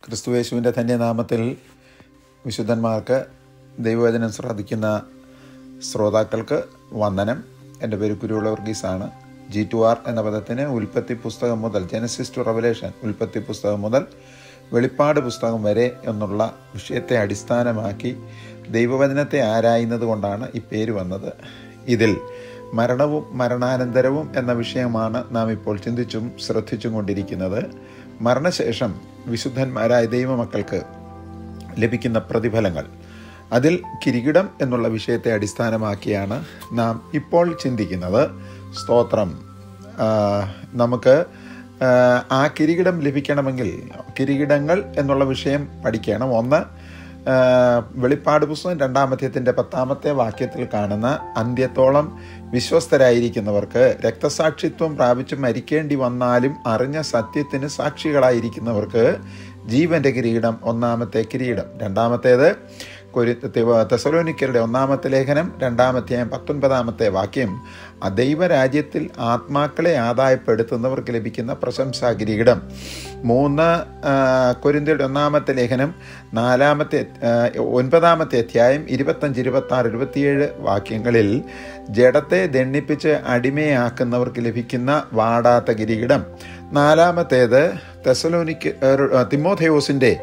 ക്രിസ്തുവേശുവിൻ്റെ ധന്യനാമത്തിൽ വിശുദ്ധന്മാർക്ക് ദൈവവചനം ശ്രദ്ധിക്കുന്ന ശ്രോതാക്കൾക്ക് വന്ദനം എൻ്റെ പേര് കുരുവിള വർഗീസാണ് ജി ടു ആർ എന്ന പദത്തിന് ഉൽപ്പത്തി പുസ്തകം മുതൽ ജനസിസ് ടു റവലേഷൻ ഉൽപ്പത്തി പുസ്തകം മുതൽ വെളിപ്പാട് പുസ്തകം വരെ എന്നുള്ള വിഷയത്തെ അടിസ്ഥാനമാക്കി ദൈവവചനത്തെ ആരായുന്നത് കൊണ്ടാണ് ഈ പേര് വന്നത് ഇതിൽ മരണവും മരണാനന്തരവും എന്ന വിഷയമാണ് നാം ഇപ്പോൾ ചിന്തിച്ചും ശ്രദ്ധിച്ചും കൊണ്ടിരിക്കുന്നത് മരണശേഷം വിശുദ്ധന്മാരായ ദൈവമക്കൾക്ക് ലഭിക്കുന്ന പ്രതിഫലങ്ങൾ അതിൽ കിരീടം എന്നുള്ള വിഷയത്തെ അടിസ്ഥാനമാക്കിയാണ് നാം ഇപ്പോൾ ചിന്തിക്കുന്നത് സ്തോത്രം ആ, നമുക്ക് ആ, ആ കിരീടം ലഭിക്കണമെങ്കിൽ കിരീടങ്ങൾ എന്നുള്ള വിഷയം പഠിക്കണം ഒന്ന് ആ, വെളിപ്പാട് പുസ്തകം രണ്ടാമധ്യത്തിൻ്റെ പത്താമത്തെ വാക്യത്തിൽ കാണുന്ന അന്ത്യത്തോളം വിശ്വസ്തരായിരിക്കുന്നവർക്ക് രക്തസാക്ഷിത്വം പ്രാപിച്ച് മരിക്കേണ്ടി വന്നാലും അറിഞ്ഞ സത്യത്തിന് സാക്ഷികളായിരിക്കുന്നവർക്ക് ജീവന്റെ കിരീടം ഒന്നാമത്തെ കിരീടം രണ്ടാമത്തേത് കൊരി തെസലോനിക്കരുടെ ഒന്നാമത്തെ ലേഖനം രണ്ടാമത്തെയും പത്തൊൻപതാമത്തെ വാക്യം ദൈവരാജ്യത്തിൽ ആത്മാക്കളെ ആദായപ്പെടുത്തുന്നവർക്ക് ലഭിക്കുന്ന പ്രശംസാ കിരീടം മൂന്ന് ആ, കൊരിന്ത്യയുടെ ഒന്നാമത്തെ ലേഖനം നാലാമത്തെ ആ, ഒൻപതാമത്തെ അധ്യായം ഇരുപത്തഞ്ച് ഇരുപത്തി ആറ് ഇരുപത്തിയേഴ് വാക്യങ്ങളിൽ ജഡത്തെ ദണ്ണിപ്പിച്ച് അടിമയാക്കുന്നവർക്ക് ലഭിക്കുന്ന വാടാത്ത കിരീടം നാലാമത്തേത് തെസലോനിക്ക് തിമോഥയോസിൻ്റെ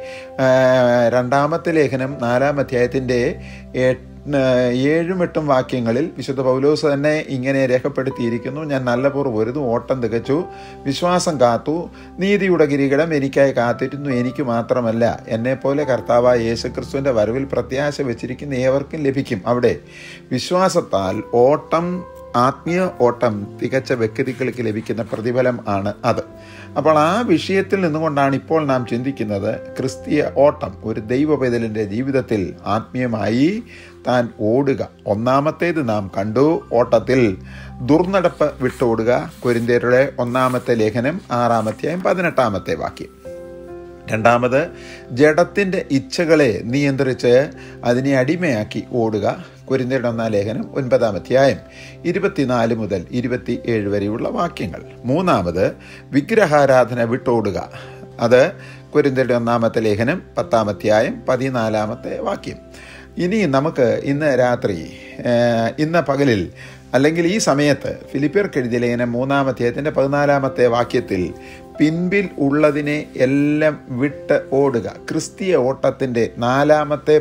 രണ്ടാമത്തെ ലേഖനം നാലാം അധ്യായത്തിൻ്റെ എട്ട് ഏഴും എട്ടും വാക്യങ്ങളിൽ വിശുദ്ധ പൗലോസ് തന്നെ ഇങ്ങനെ രേഖപ്പെടുത്തിയിരിക്കുന്നു ഞാൻ നല്ലപൂർവ്വം ഒരുതും ഓട്ടം തികച്ചു വിശ്വാസം കാത്തു നീതിയുടെ കിരീടം എനിക്കായി കാത്തിരുന്നു എനിക്ക് മാത്രമല്ല എന്നെപ്പോലെ കർത്താവായ യേശുക്രിസ്തുവിൻ്റെ വരവിൽ പ്രത്യാശ വെച്ചിരിക്കുന്ന ഏവർക്കും ലഭിക്കും അവിടെ വിശ്വാസത്താൽ ഓട്ടം ആത്മീയ ഓട്ടം തികച്ച വ്യക്തികൾക്ക് ലഭിക്കുന്ന പ്രതിഫലം ആണ് അത് അപ്പോൾ ആ വിഷയത്തിൽ നിന്നുകൊണ്ടാണ് ഇപ്പോൾ നാം ചിന്തിക്കുന്നത് ക്രിസ്തീയ ഓട്ടം ഒരു ദൈവപൈതലിൻ്റെ ജീവിതത്തിൽ ആത്മീയമായി താൻ ഓടുക ഒന്നാമത്തേത് നാം കണ്ടു ഓട്ടത്തിൽ ദുർനടപ്പ് വിട്ടോടുക കൊരിന്ത്യരുടെ ഒന്നാമത്തെ ലേഖനം ആറാമത്തെയും പതിനെട്ടാമത്തെ വാക്യം രണ്ടാമത് ജഡത്തിൻ്റെ ഇച്ഛകളെ നിയന്ത്രിച്ച് അതിനെ അടിമയാക്കി ഓടുക കുരിന്തയുടെ ഒന്നാം ലേഖനം ഒൻപതാം അധ്യായം ഇരുപത്തിനാല് മുതൽ ഇരുപത്തി ഏഴ് വരെയുള്ള വാക്യങ്ങൾ മൂന്നാമത് വിഗ്രഹാരാധന വിട്ടോടുക അത് കുരിന്തയുടെ ഒന്നാമത്തെ ലേഖനം പത്താം അധ്യായം പതിനാലാമത്തെ വാക്യം ഇനി നമുക്ക് ഇന്ന് രാത്രി ഏഹ്, ഇന്ന് പകലിൽ അല്ലെങ്കിൽ ഈ സമയത്ത് ഫിലിപ്പിയർക്ക് എഴുതിയ ലേഖനം മൂന്നാം അധ്യായത്തിൻ്റെ പതിനാലാമത്തെ വാക്യത്തിൽ പിൻപിൽ ഉള്ളതിനെ എല്ലാം വിട്ട് ഓടുക ക്രിസ്തീയ ഓട്ടത്തിൻ്റെ നാലാമത്തെ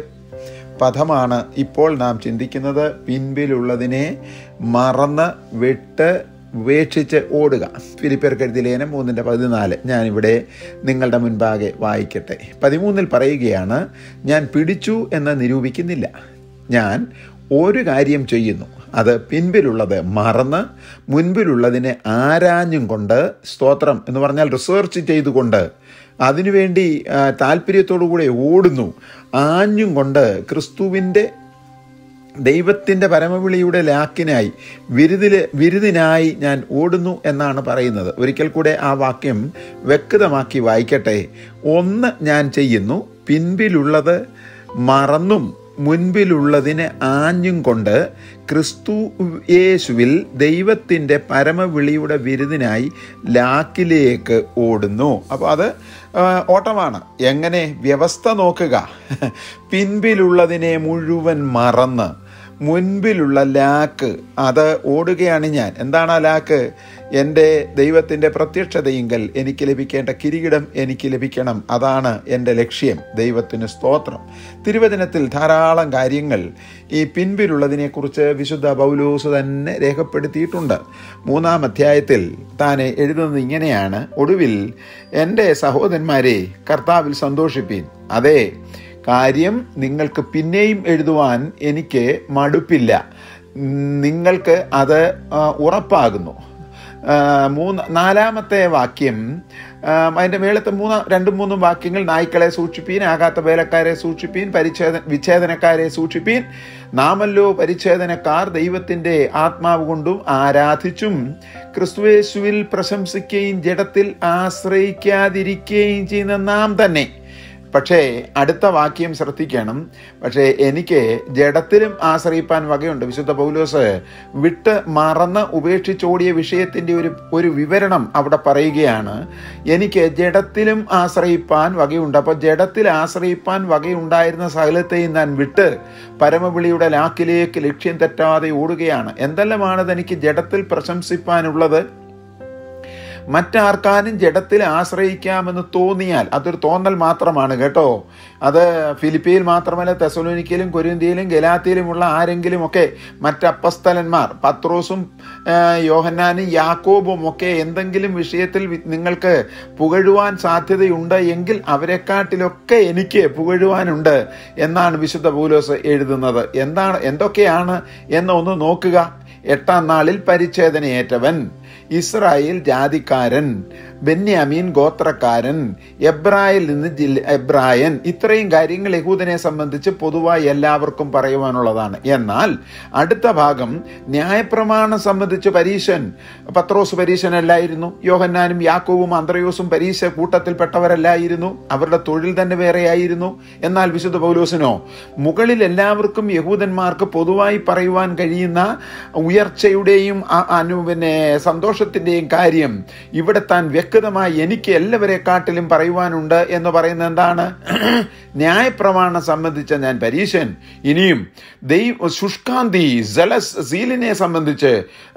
പദമാണ് ഇപ്പോൾ നാം ചിന്തിക്കുന്നത് പിൻപിലുള്ളതിനെ മറന്ന് വിട്ട് ഉപേക്ഷിച്ച് ഓടുക ഫിലിപ്പിയർക്ക് എഴുതിയ ലേഖനം മൂന്നിൻ്റെ പതിനാല് ഞാനിവിടെ നിങ്ങളുടെ മുൻപാകെ വായിക്കട്ടെ പതിമൂന്നിൽ പറയുകയാണ് ഞാൻ പിടിച്ചു എന്ന് നിരൂപിക്കുന്നില്ല ഞാൻ ഒരു കാര്യം ചെയ്യുന്നു അത് പിൻപിലുള്ളത് മറന്ന് മുൻപിലുള്ളതിനെ ആരാഞ്ഞും കൊണ്ട് സ്തോത്രം എന്ന് പറഞ്ഞാൽ റിസർച്ച് ചെയ്തുകൊണ്ട് അതിനുവേണ്ടി ആ, താല്പര്യത്തോടുകൂടെ ഓടുന്നു ആഞ്ഞും കൊണ്ട് ക്രിസ്തുവിൻ്റെ ദൈവത്തിൻ്റെ പരമവിളിയുടെ ലാക്കിനായി വിരുദില് വിരുദിനായി ഞാൻ ഓടുന്നു എന്നാണ് പറയുന്നത് ഒരിക്കൽ കൂടെ ആ വാക്യം വ്യക്തമാക്കി വായിക്കട്ടെ ഒന്ന് ഞാൻ ചെയ്യുന്നു പിൻപിലുള്ളത് മറന്നും മുൻപിലുള്ളതിനെ ആഞ്ഞും കൊണ്ട് ക്രിസ്തു യേശുവിൽ ദൈവത്തിൻ്റെ പരമവിളിയുടെ വിരുദിനായി ലാക്കിലേക്ക് ഓടുന്നു അപ്പോൾ അത് ആ, ഓട്ടമാണ് എങ്ങനെ വ്യവസ്ഥ നോക്കുക പിൻപിലുള്ളതിനെ മുഴുവൻ മറന്ന് മുൻപിലുള്ള ലാക്ക് അത് ഓടുകയാണ് ഞാൻ എന്താണ് ആ ലാക്ക് എൻ്റെ ദൈവത്തിൻ്റെ പ്രത്യക്ഷതയെങ്കിൽ എനിക്ക് ലഭിക്കേണ്ട കിരീടം എനിക്ക് ലഭിക്കണം അതാണ് എൻ്റെ ലക്ഷ്യം ദൈവത്തിന് സ്തോത്രം തിരുവചനത്തിൽ ധാരാളം കാര്യങ്ങൾ ഈ പിൻപിലുള്ളതിനെക്കുറിച്ച് വിശുദ്ധ പൗലോസ് തന്നെ രേഖപ്പെടുത്തിയിട്ടുണ്ട് മൂന്നാം അധ്യായത്തിൽ താൻ എഴുതുന്നത് ഇങ്ങനെയാണ് ഒടുവിൽ എൻ്റെ സഹോദരന്മാരെ കർത്താവിൽ സന്തോഷിപ്പീൻ അതെ കാര്യം നിങ്ങൾക്ക് പിന്നെയും എഴുതുവാൻ എനിക്ക് മടുപ്പില്ല നിങ്ങൾക്ക് അത് ആ, ഉറപ്പാകുന്നു ആ, മൂന്ന് നാലാമത്തെ വാക്യം ആ, അതിൻ്റെ മേളത്തെ മൂന്ന് രണ്ടും മൂന്നും വാക്യങ്ങൾ നായ്ക്കളെ സൂക്ഷിപ്പീൻ ആകാത്ത വേലക്കാരെ സൂക്ഷിപ്പീൻ പരിച്ഛേദ വിച്ഛേദനക്കാരെ സൂക്ഷിപ്പീൻ നാമല്ലോ പരിച്ഛേദനക്കാർ ദൈവത്തിൻ്റെ ആത്മാവ് കൊണ്ടും ആരാധിച്ചും ക്രിസ്തുവേശുവിൽ പ്രശംസിക്കുകയും ജഡത്തിൽ ആശ്രയിക്കാതിരിക്കുകയും ചെയ്യുന്ന നാം തന്നെ പക്ഷേ അടുത്ത വാക്യം ശ്രദ്ധിക്കണം പക്ഷേ എനിക്ക് ജഡത്തിലും ആശ്രയിപ്പാൻ വകയുണ്ട് വിശുദ്ധ പൗലോസ് വിട്ട് മറന്ന് ഉപേക്ഷിച്ചോടിയ വിഷയത്തിൻ്റെ ഒരു ഒരു വിവരണം അവിടെ പറയുകയാണ് എനിക്ക് ജഡത്തിലും ആശ്രയിപ്പാൻ വകയുണ്ട് അപ്പോൾ ജഡത്തിൽ ആശ്രയിപ്പാൻ വകയുണ്ടായിരുന്ന സകലത്തെയും ഞാൻ വിട്ട് പരമവിളിയുടെ ലാക്കിലേക്ക് ലക്ഷ്യം തെറ്റാതെ ഓടുകയാണ് എന്തെല്ലാമാണ് തനിക്ക് ജഡത്തിൽ പ്രശംസിപ്പാനുള്ളത് മറ്റാർക്കാനും ജഡത്തിൽ ആശ്രയിക്കാമെന്ന് തോന്നിയാൽ അതൊരു തോന്നൽ മാത്രമാണ് കേട്ടോ അത് ഫിലിപ്പിയിൽ മാത്രമല്ല തെസലോനിക്കയിലും കൊരിന്തിയിലും ഗലാത്തിയിലുമുള്ള ആരെങ്കിലും ഒക്കെ മറ്റപ്പസ്തലന്മാർ പത്രോസും യോഹന്നാനും യാക്കോബും ഒക്കെ എന്തെങ്കിലും വിഷയത്തിൽ നിങ്ങൾക്ക് പുകഴുവാൻ സാധ്യതയുണ്ട് എങ്കിൽ അവരെക്കാട്ടിലൊക്കെ എനിക്ക് പുകഴുവാനുണ്ട് എന്നാണ് വിശുദ്ധ പൗലോസ് എഴുതുന്നത് എന്താണ് എന്തൊക്കെയാണ് എന്ന് ഒന്ന് നോക്കുക എട്ടാം നാളിൽ പരിച്ഛേദനയേറ്റവൻ ഇസ്രായേൽ ജാതിക്കാരൻ ബെന്യാമീൻ ഗോത്രക്കാരൻ എബ്രായിൽ നിന്ന് ജില്ല എബ്രായൻ ഇത്രയും കാര്യങ്ങൾ യഹൂദനെ സംബന്ധിച്ച് പൊതുവായി എല്ലാവർക്കും പറയുവാനുള്ളതാണ് എന്നാൽ അടുത്ത ഭാഗം ന്യായപ്രമാണം സംബന്ധിച്ച് പരീശൻ പത്രോസ് പരീശനല്ലായിരുന്നു യോഹന്നാനും യാക്കോവും അന്ത്രയോസും പരീശ കൂട്ടത്തിൽപ്പെട്ടവരല്ലായിരുന്നു അവരുടെ തൊഴിൽ തന്നെ വേറെയായിരുന്നു എന്നാൽ വിശുദ്ധ പൗലോസിനോ മുകളിൽ എല്ലാവർക്കും യഹൂദന്മാർക്ക് പൊതുവായി പറയുവാൻ കഴിയുന്ന ഉയർച്ചയുടെയും അനു പിന്നെ സന്തോഷത്തിൻ്റെയും കാര്യം ഇവിടെ താൻ വ്യക്തമായി എനിക്ക് എല്ലാവരെക്കാട്ടിലും പറയുവാനുണ്ട് എന്ന് പറയുന്നത് എന്താണ് ന്യായപ്രമാണം സംബന്ധിച്ച ഞാൻ പരീശൻ ഇനിയും ദൈവ ശുഷ്കാന്തി ജലസ് സീലിനെ സംബന്ധിച്ച്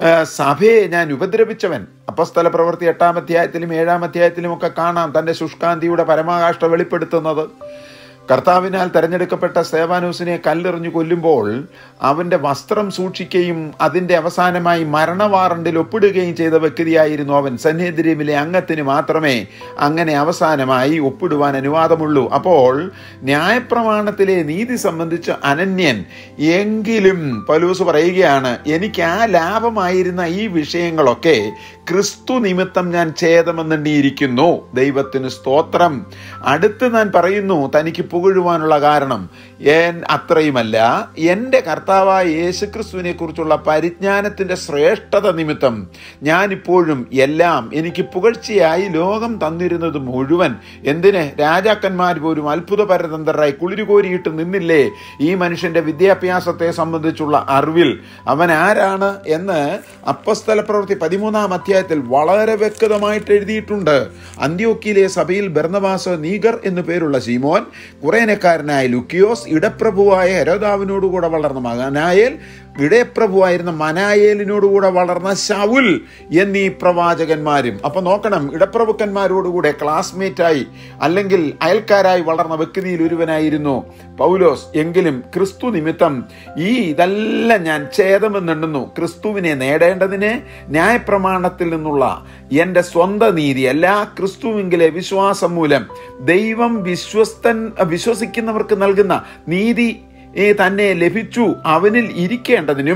സഭയെ ഞാൻ ഉപദ്രവിച്ചവൻ അപ്പസ്ഥല പ്രവൃത്തി എട്ടാം അധ്യായത്തിലും ഏഴാം അധ്യായത്തിലും ഒക്കെ കാണാം തൻ്റെ ശുഷ്കാന്തിയുടെ പരമാകാഷ്ഠ വെളിപ്പെടുത്തുന്നത് കർത്താവിനാൽ തെരഞ്ഞെടുക്കപ്പെട്ട സേവാനൂസിനെ കല്ലെറിഞ്ഞു കൊല്ലുമ്പോൾ അവന്റെ വസ്ത്രം സൂക്ഷിക്കുകയും അതിന്റെ അവസാനമായി മരണവാറണ്ടിൽ ഒപ്പിടുകയും ചെയ്ത വ്യക്തിയായിരുന്നു അവൻ സന്യദ്രീമിലെ അംഗത്തിന് മാത്രമേ അങ്ങനെ അവസാനമായി ഒപ്പിടുവാൻ അനുവാദമുള്ളൂ അപ്പോൾ ന്യായപ്രമാണത്തിലെ നീതി സംബന്ധിച്ച് അനന്യൻ എങ്കിലും പലൂസ് പറയുകയാണ് എനിക്ക് ആ ലാഭമായിരുന്ന ഈ വിഷയങ്ങളൊക്കെ ക്രിസ്തു നിമിത്തം ഞാൻ ഛേദമെന്നെണ്ണിയിരിക്കുന്നു ദൈവത്തിന് സ്തോത്രം അടുത്ത് ഞാൻ പറയുന്നു തനിക്ക് പുകഴുവാനുള്ള കാരണം എൻ അത്രയുമല്ല എൻ്റെ കർത്താവായ യേശുക്രിസ്തുവിനെ കുറിച്ചുള്ള പരിജ്ഞാനത്തിൻ്റെ ശ്രേഷ്ഠത നിമിത്തം ഞാനിപ്പോഴും എല്ലാം എനിക്ക് പുകഴ്ചയായി ലോകം തന്നിരുന്നത് മുഴുവൻ എന്തിന് രാജാക്കന്മാർ പോലും അത്ഭുത പരതന്ത്രരായി കുളിരുകോരിയിട്ട് നിന്നില്ലേ ഈ മനുഷ്യന്റെ വിദ്യാഭ്യാസത്തെ സംബന്ധിച്ചുള്ള അറിവിൽ അവൻ ആരാണ് എന്ന് അപ്പസ്ഥല പ്രവൃത്തി പതിമൂന്നാം അധ്യായത്തിൽ വളരെ വ്യക്തമായിട്ട് എഴുതിയിട്ടുണ്ട് അന്ത്യോക്കിയിലെ സഭയിൽ ബർണവാസ് നീഗർ എന്നു പേരുള്ള ശീമോൻ കുറേനക്കാരനായ ലുക്കിയോസ് ഇടപ്രഭുവായ ഹെരോദാവിനോടുകൂടെ വളർന്ന മകനായേൽ ഇടയപ്രഭുവായിരുന്ന മനായേലിനോടുകൂടെ വളർന്ന ശവുൽ എന്നീ പ്രവാചകന്മാരും അപ്പൊ നോക്കണം ഇടപ്രഭുക്കന്മാരോടുകൂടെ ക്ലാസ്മേറ്റായി അല്ലെങ്കിൽ അയൽക്കാരായി വളർന്ന വ്യക്തിയിൽ ഒരുവനായിരുന്നു പൗലോസ് എങ്കിലും ക്രിസ്തു നിമിത്തം ഈ ഇതെല്ലാം ഞാൻ ഛേദമെന്നെണ്ണുന്നു ക്രിസ്തുവിനെ നേടേണ്ടതിന് ന്യായപ്രമാണത്തിൽ നിന്നുള്ള എൻ്റെ സ്വന്തം നീതി എല്ലാ ക്രിസ്തുവിങ്കിലെ വിശ്വാസം മൂലം ദൈവം വിശ്വസ്തൻ വിശ്വസിക്കുന്നവർക്ക് നൽകുന്ന നീതി തന്നെ ലഭിച്ചു അവനിൽ ഇരിക്കേണ്ടതിനും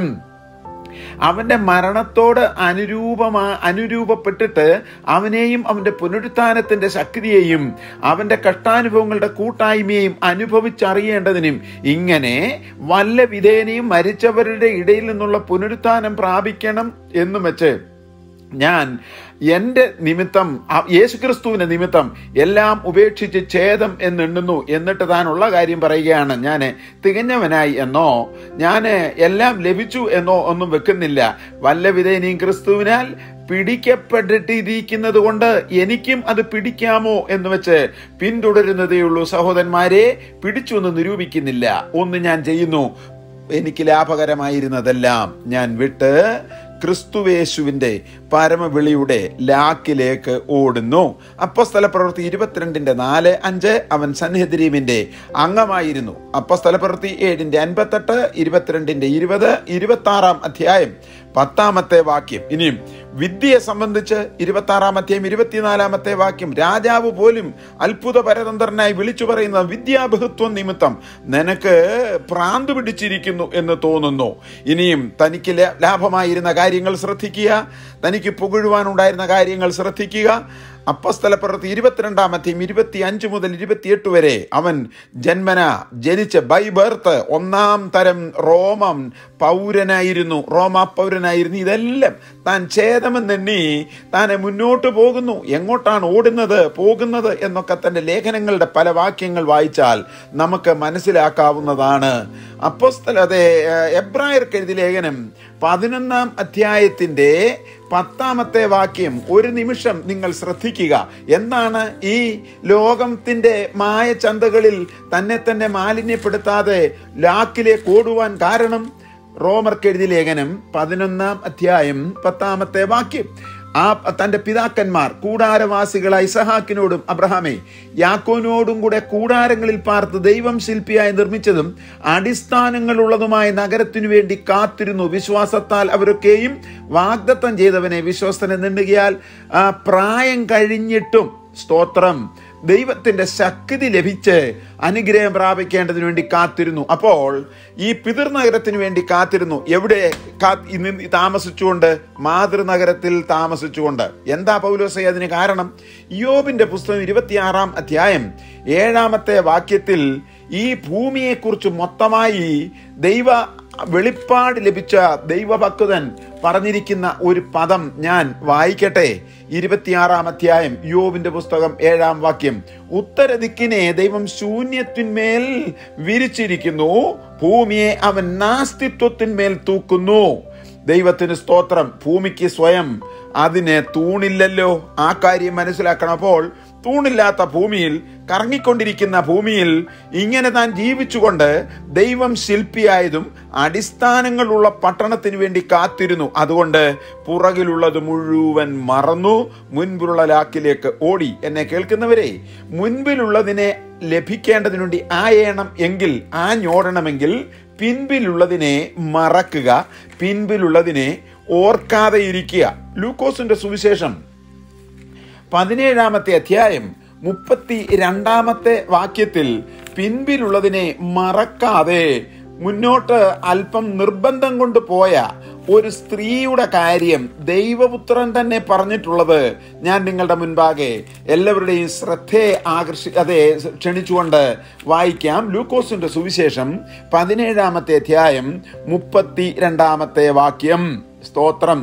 അവന്റെ മരണത്തോട് അനുരൂപമാ അനുരൂപപ്പെട്ടിട്ട് അവനെയും അവന്റെ പുനരുത്ഥാനത്തിന്റെ ശക്തിയെയും അവന്റെ കഷ്ടാനുഭവങ്ങളുടെ കൂട്ടായ്മയെയും അനുഭവിച്ചറിയേണ്ടതിനും ഇങ്ങനെ വല്ല വിധേനയും മരിച്ചവരുടെ ഇടയിൽ നിന്നുള്ള പുനരുത്ഥാനം പ്രാപിക്കണം എന്നും വെച്ച് ഞാൻ എൻ്റെ നിമിത്തം യേശുക്രിസ്തുവിന്റെ നിമിത്തം എല്ലാം ഉപേക്ഷിച്ച് ഛേദം എന്നെണ്ണുന്നു എന്നിട്ട് താനുള്ള കാര്യം പറയുകയാണ് ഞാൻ തികഞ്ഞവനായി എന്നോ ഞാൻ എല്ലാം ലഭിച്ചു എന്നോ ഒന്നും വെക്കുന്നില്ല വല്ല വിധേനയും ക്രിസ്തുവിനാൽ പിടിക്കപ്പെട്ടിട്ടിരിക്കുന്നത് കൊണ്ട് എനിക്കും അത് പിടിക്കാമോ എന്ന് വെച്ച് പിന്തുടരുന്നതേയുള്ളൂ സഹോദരന്മാരെ പിടിച്ചു എന്ന് നിരൂപിക്കുന്നില്ല ഒന്ന് ഞാൻ ചെയ്യുന്നു എനിക്ക് ലാഭകരമായിരുന്നതെല്ലാം ഞാൻ വിട്ട് ക്രിസ്തുവേശുവിന്റെ പരമവിളിയുടെ ലാക്കിലേക്ക് ഓടുന്നു അപ്പസ്ഥല പ്രവൃത്തി ഇരുപത്തിരണ്ടിന്റെ നാല് അഞ്ച് അവൻ സൻഹദ്രീമിന്റെ അംഗമായിരുന്നു അപ്പസ്ഥല പ്രവൃത്തി ഏഴിന്റെ അൻപത്തെട്ട് ഇരുപത്തിരണ്ടിന്റെ ഇരുപത് ഇരുപത്തി ആറാം അധ്യായം പത്താമത്തെ വാക്യം ഇനിയും വിദ്യയെ സംബന്ധിച്ച് ഇരുപത്തി ആറാം അധ്യായം ഇരുപത്തിനാലാമത്തെ വാക്യം രാജാവ് പോലും അത്ഭുത പരതന്ത്രനായി വിളിച്ചു പറയുന്ന വിദ്യാബഹുത്വം നിമിത്തം നിനക്ക് ഭ്രാന്ത് പിടിച്ചിരിക്കുന്നു എന്ന് തോന്നുന്നു ഇനിയും തനിക്ക് ലാഭമായിരുന്ന കാര്യങ്ങൾ ശ്രദ്ധിക്കുക തനിക്ക് പുകഴുവാനുണ്ടായിരുന്ന കാര്യങ്ങൾ ശ്രദ്ധിക്കുക അപ്പസ്തല പ്രവൃത്തി ഇരുപത്തിരണ്ടാമത്തെയും ഇരുപത്തി അഞ്ച് മുതൽ ഇരുപത്തിയെട്ട് വരെ അവൻ ജന്മന ജനിച്ച ബൈ ബർത്ത് ഒന്നാം തരം റോമം പൗരനായിരുന്നു റോമ പൗരനായിരുന്നു ഇതെല്ലാം താൻ ഛേദമെന്നെണ്ണി താനെ മുന്നോട്ട് പോകുന്നു എങ്ങോട്ടാണ് ഓടുന്നത് പോകുന്നത് എന്നൊക്കെ തന്റെ ലേഖനങ്ങളുടെ പല വാക്യങ്ങൾ വായിച്ചാൽ നമുക്ക് മനസ്സിലാക്കാവുന്നതാണ് അപ്പോസ്തല അതെ എബ്രായർക്ക് എഴുതിയ ലേഖനം പതിനൊന്നാം അധ്യായത്തിന്റെ പത്താമത്തെ വാക്യം ഒരു നിമിഷം നിങ്ങൾ ശ്രദ്ധിക്കുക എന്താണ് ഈ ലോകത്തിന്റെ മായ ചന്തകളിൽ തന്നെ തന്നെ മാലിന്യപ്പെടുത്താതെ ലാക്കിലേക്ക് ഓടുവാൻ കാരണം റോമർക്ക് എഴുതിയ ലേഖനം പതിനൊന്നാം അധ്യായം പത്താമത്തെ വാക്യം ആ തന്റെ പിതാക്കന്മാർ കൂടാരവാസികളായ ഇസഹാക്കിനോടും അബ്രഹാമെ യാക്കോനോടും കൂടെ കൂടാരങ്ങളിൽ പാർത്ത് ദൈവം ശില്പിയായി നിർമ്മിച്ചതും അടിസ്ഥാനങ്ങളുള്ളതുമായ നഗരത്തിനു വേണ്ടി കാത്തിരുന്നു വിശ്വാസത്താൽ അവരൊക്കെയും വാഗ്ദത്തം ചെയ്തവനെ വിശ്വസ്തനെ നിന്നുകയാൽ പ്രായം കഴിഞ്ഞിട്ടും സ്തോത്രം ദൈവത്തിന്റെ ശക്തി ലഭിച്ച് അനുഗ്രഹം പ്രാപിക്കേണ്ടതിന് വേണ്ടി കാത്തിരുന്നു അപ്പോൾ ഈ പിതൃനഗരത്തിന് വേണ്ടി കാത്തിരുന്നു എവിടെ താമസിച്ചുകൊണ്ട് മാതൃനഗരത്തിൽ താമസിച്ചുകൊണ്ട് എന്താ പൗലോസെ അതിന് കാരണം യോബിന്റെ പുസ്തകം ഇരുപത്തിയാറാം അധ്യായം ഏഴാമത്തെ വാക്യത്തിൽ ഈ ഭൂമിയെക്കുറിച്ച് മൊത്തമായി ദൈവ വെളിപ്പാട് ലഭിച്ച ദൈവഭക്തൻ പറഞ്ഞിരിക്കുന്ന ഒരു പദം ഞാൻ വായിക്കട്ടെ ഇരുപത്തിയാറാം അധ്യായം യോവിന്റെ പുസ്തകം ഏഴാം വാക്യം ഉത്തരദിക്കിനെ ദൈവം ശൂന്യത്തിന്മേൽ വിരിച്ചിരിക്കുന്നു ഭൂമിയെ അവൻ നാസ്തിത്വത്തിന്മേൽ തൂക്കുന്നു ദൈവത്തിന് സ്തോത്രം ഭൂമിക്ക് സ്വയം അതിന് തൂണില്ലല്ലോ ആ കാര്യം മനസ്സിലാക്കണം അപ്പോൾ തൂണില്ലാത്ത ഭൂമിയിൽ കറങ്ങിക്കൊണ്ടിരിക്കുന്ന ഭൂമിയിൽ ഇങ്ങനെ താൻ ജീവിച്ചുകൊണ്ട് ദൈവം ശില്പിയായതും അടിസ്ഥാനങ്ങളുള്ള പട്ടണത്തിന് വേണ്ടി കാത്തിരുന്നു അതുകൊണ്ട് പുറകിലുള്ളത് മുഴുവൻ മറന്നു മുൻപിലുള്ള ലാക്കിലേക്ക് ഓടി എന്നെ കേൾക്കുന്നവരെ മുൻപിലുള്ളതിനെ ലഭിക്കേണ്ടതിനു വേണ്ടി ആയേണം എങ്കിൽ ആഞ്ഞോടണമെങ്കിൽ പിൻപിലുള്ളതിനെ മറക്കുക പിൻപിലുള്ളതിനെ ഓർക്കാതെ ഇരിക്കുക ലൂക്കോസിന്റെ സുവിശേഷം പതിനേഴാമത്തെ അധ്യായം മുപ്പത്തി രണ്ടാമത്തെ വാക്യത്തിൽ പിൻപിലുള്ളതിനെ മറക്കാതെ മുന്നോട്ട് അല്പം നിർബന്ധം കൊണ്ട് പോയ ഒരു സ്ത്രീയുടെ കാര്യം ദൈവപുത്രൻ തന്നെ പറഞ്ഞിട്ടുള്ളത് ഞാൻ നിങ്ങളുടെ മുൻപാകെ എല്ലാവരുടെയും ശ്രദ്ധയെ ആകർഷി അതെ ക്ഷണിച്ചുകൊണ്ട് വായിക്കാം ലൂക്കോസിന്റെ സുവിശേഷം പതിനേഴാമത്തെ അധ്യായം മുപ്പത്തി രണ്ടാമത്തെ വാക്യം സ്തോത്രം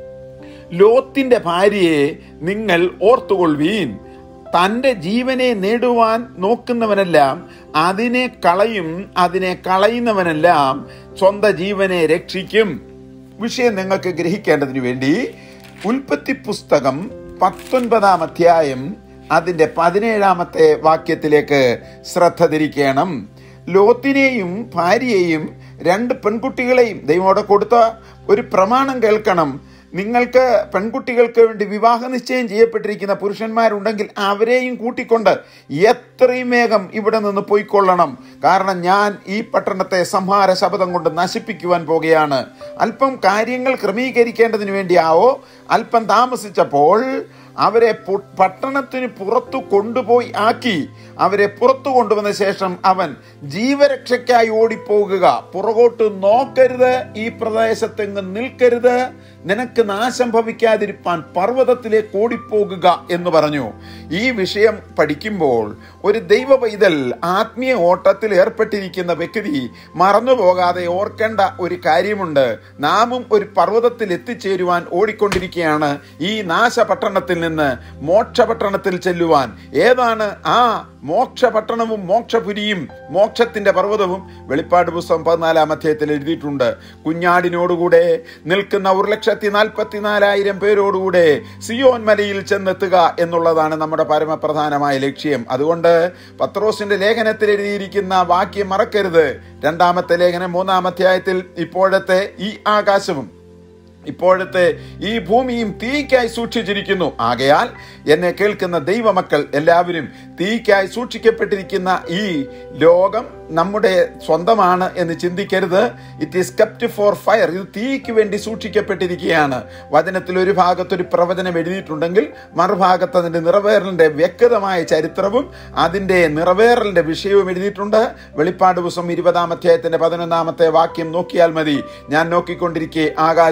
ലോത്തിന്റെ ഭാര്യയെ നിങ്ങൾ ഓർത്തുകൊള്ളുവീൻ തൻ്റെ ജീവനെ നേടുവാൻ നോക്കുന്നവനെല്ലാം അതിനെ കളയും അതിനെ കളയുന്നവനെല്ലാം സ്വന്തം ജീവനെ രക്ഷിക്കും വിഷയം നിങ്ങൾക്ക് ഗ്രഹിക്കേണ്ടതിന് വേണ്ടി ഉൽപ്പത്തി പുസ്തകം പത്തൊൻപതാം അധ്യായം അതിൻ്റെ പതിനേഴാമത്തെ വാക്യത്തിലേക്ക് ശ്രദ്ധ തിരിക്കണം ലോത്തിനെയും ഭാര്യയെയും രണ്ട് പെൺകുട്ടികളെയും ദൈവമോടെ കൊടുത്ത ഒരു പ്രമാണം കേൾക്കണം നിങ്ങൾക്ക് പെൺകുട്ടികൾക്ക് വേണ്ടി വിവാഹ നിശ്ചയം ചെയ്യപ്പെട്ടിരിക്കുന്ന പുരുഷന്മാരുണ്ടെങ്കിൽ അവരെയും കൂട്ടിക്കൊണ്ട് എത്രയും വേഗം ഇവിടെ നിന്ന് പോയിക്കൊള്ളണം കാരണം ഞാൻ ഈ പട്ടണത്തെ സംഹാര ശബ്ദം കൊണ്ട് നശിപ്പിക്കുവാൻ പോകുകയാണ് അല്പം കാര്യങ്ങൾ ക്രമീകരിക്കേണ്ടതിന് വേണ്ടിയാവോ അല്പം താമസിച്ചപ്പോൾ അവരെ പട്ടണത്തിന് പുറത്തു കൊണ്ടുപോയി ആക്കി അവരെ പുറത്തു കൊണ്ടുവന്ന ശേഷം അവൻ ജീവരക്ഷയ്ക്കായി ഓടിപ്പോകുക പുറകോട്ട് നോക്കരുത് ഈ പ്രദേശത്തെങ്ങ് നിൽക്കരുത് നിനക്ക് നാശം ഭവിക്കാതിരിപ്പാൻ പർവ്വതത്തിലേക്ക് ഓടിപ്പോകുക എന്ന് പറഞ്ഞു ഈ വിഷയം പഠിക്കുമ്പോൾ ഒരു ദൈവ പൈതൽ ആത്മീയ ഓട്ടത്തിൽ ഏർപ്പെട്ടിരിക്കുന്ന വ്യക്തി മറന്നുപോകാതെ ഓർക്കേണ്ട ഒരു കാര്യമുണ്ട് നാമും ഒരു പർവ്വതത്തിൽ എത്തിച്ചേരുവാൻ ഓടിക്കൊണ്ടിരിക്കുകയാണ് ഈ നാശപട്ടണത്തിൽ നിന്ന് മോക്ഷപട്ടണത്തിൽ ചെല്ലുവാൻ ഏതാണ് ആ മോക്ഷപട്ടണവും മോക്ഷപുരിയും മോക്ഷത്തിന്റെ പർവ്വതവും വെളിപ്പാട് പുസ്തകം പതിനാലാം അധ്യായത്തിൽ എഴുതിയിട്ടുണ്ട് കുഞ്ഞാടിനോടുകൂടെ നിൽക്കുന്ന ഒരു ലക്ഷത്തി നാൽപ്പത്തിനാലായിരം പേരോടുകൂടെ സിയോൻ മലയിൽ ചെന്നെത്തുക എന്നുള്ളതാണ് നമ്മുടെ പരമപ്രധാനമായ ലക്ഷ്യം അതുകൊണ്ട് പത്രോസിന്റെ ലേഖനത്തിൽ എഴുതിയിരിക്കുന്ന വാക്യം മറക്കരുത് രണ്ടാമത്തെ ലേഖനം മൂന്നാം അധ്യായത്തിൽ ഇപ്പോഴത്തെ ഈ ആകാശവും ഇപ്പോഴത്തെ ഈ ഭൂമിയും തീക്കായി സൂക്ഷിച്ചിരിക്കുന്നു ആകയാൽ എന്നെ കേൾക്കുന്ന ദൈവമക്കൾ എല്ലാവരും തീക്കായി സൂക്ഷിക്കപ്പെട്ടിരിക്കുന്ന ഈ ലോകം നമ്മുടെ സ്വന്തമാണ് എന്ന് ചിന്തിക്കരുത് it is kept for fire ഇത് തീക്ക് വേണ്ടി സൂക്ഷിക്കപ്പെട്ടിരിക്കുകയാണ് വചനത്തിൽ ഒരു ഭാഗത്ത് ഒരു പ്രവചനം എഴുതിയിട്ടുണ്ടെങ്കിൽ മറുഭാഗത്ത് അതിന്റെ നിറവേറലിന്റെ വ്യക്തമായ ചരിത്രവും അതിന്റെ നിറവേറലിന്റെ വിഷയവും എഴുതിയിട്ടുണ്ട് വെളിപ്പാട് ദിവസം ഇരുപതാം അധ്യായത്തിന്റെ പതിനൊന്നാമത്തെ വാക്യം നോക്കിയാൽ മതി ഞാൻ നോക്കിക്കൊണ്ടിരിക്കെ ആകാശവും ഭൂമി